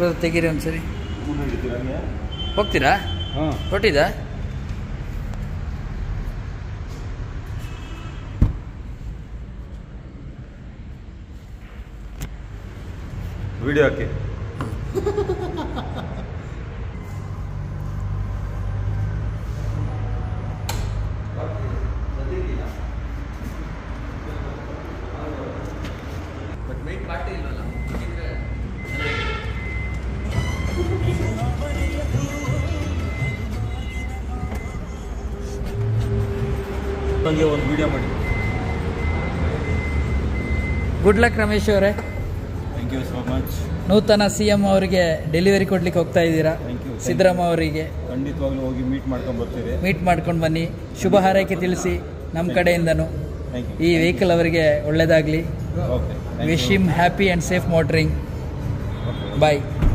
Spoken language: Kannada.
ಬ್ರದರ್ ತೆಗೀರಿ ಒಂದ್ಸರಿ ಹೋಗ್ತೀರಾ ಹಾಂ ಕೊಟ್ಟಿದ್ದಾ ವಿಡಿಯೋ ಹಾಕಿ ಬಟ್ ಮೀಟ್ ಪಾರ್ಟಿ ಇಲ್ವಲ್ಲ ನನಗೆ ಒಂದು ವಿಡಿಯೋ ಮಾಡಿ ಗುಡ್ ಲಕ್ ರಮೇಶ್ ಅವರೇ ಥ್ಯಾಂಕ್ ಯು ಸೋ ಮಚ್ ನೂತನ ಸಿ ಎಂ ಅವರಿಗೆ ಡೆಲಿವರಿ ಕೊಡ್ಲಿಕ್ಕೆ ಹೋಗ್ತಾ ಇದ್ದೀರಾ Thank you. ಸಿದ್ದರಾಮ ಅವರಿಗೆ ಖಂಡಿತವಾಗ್ಲೂ ಹೋಗಿ ಮೀಟ್ ಮಾಡ್ಕೊಂಡು ಬರ್ತೀರಿ ಮೀಟ್ ಮಾಡ್ಕೊಂಡು ಬನ್ನಿ ಶುಭ ಹಾರೈಕೆ ತಿಳಿಸಿ ನಮ್ಮ ಕಡೆಯಿಂದನೂ ಥ್ಯಾಂಕ್ ಈ ವೆಹಿಕಲ್ ಅವರಿಗೆ ಒಳ್ಳೆಯದಾಗಲಿ you okay wish him happy and safe motoring bye